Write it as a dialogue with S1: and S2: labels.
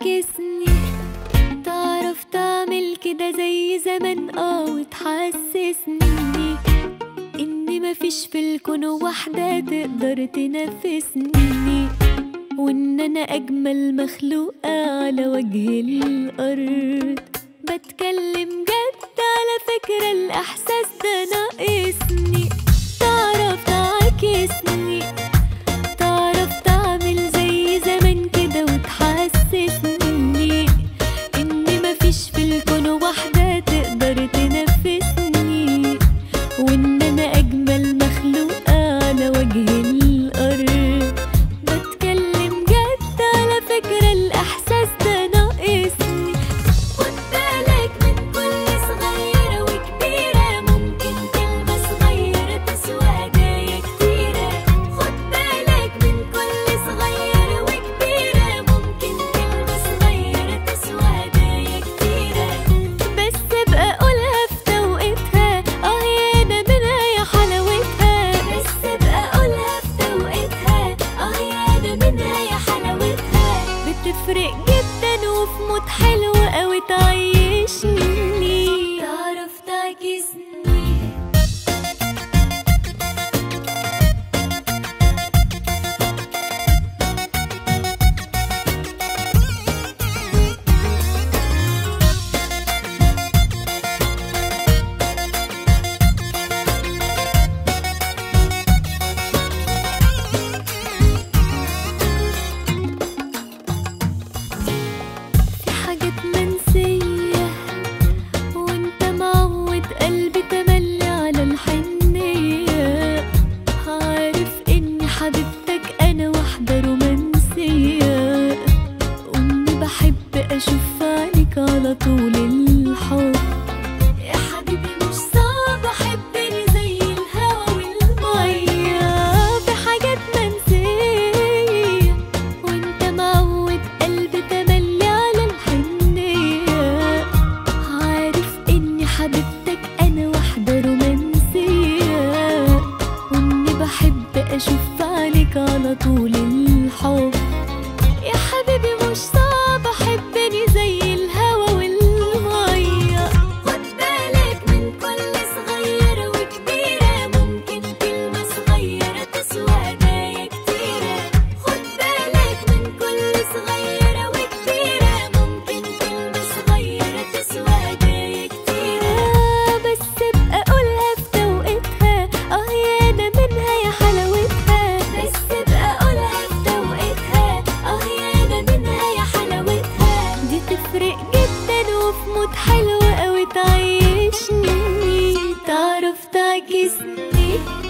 S1: تعكسني تعرف تعمل كده زي زمان اه وتحسسني ان مفيش في الكون واحدة تقدر تنافسني وان انا اجمل مخلوقة على وجه الارض بتكلم جد على فكرة الاحساس ده ناقصني تعرف تعكسني تعرف تعمل زي زمان كده وتحسسني ان مفيش في الكون واحدة تقدر تنافسني وان انا اجمل مخلوقة على وجه الارض بتكلم جد على فكرة الاحساس ده ناقصني خد بالك من كل صغيرة وكبيرة ممكن كلمة صغيرة تسوى هدايا كتيرة خد بالك من كل صغيرة وكبيرة ممكن كلمة صغيرة تسوى هدايا كتيرة بس ابقى قولها في توقيتها اه يا انا منها يا حلاوتها بس ابقى قولها في توقيتها اه يا انا منها يا حلاوتها بتفرق جدا وفي مود حلو قوي تعيشني تعرف تعكسني في حاجات منسية وانت معود قلبي تملي على الحنية عارف اني حبيبتك انا واحدة رومانسية واني بحب اشوف عينك على طول الحب يا حبيبي مش صعب احبني زي الهوا والمية في حاجات منسية وانت معود قلبي تملي على الحنية عارف اني حبيبتك انا واحدة رومانسية واني بحب اشوف عينك على طول الحب يا حبيبي مش صعب احبني زي الهوا والمية خد بالك من كل صغيرة وكبيرة ممكن كلمة صغيرة تسوى هدايا كتيرة خد بالك من كل صغيرة وكبيرة ممكن كلمة صغيرة تسوى هدايا كتيرة بس ابقى قولها في توقيتها اه يا انا منها يا حلاوتها بس ابقى قولها في توقيتها اه يا انا منها يا حلاوتها دي تفرق جدا وفي مود حلو قوي تعيشني تعرف تعكسني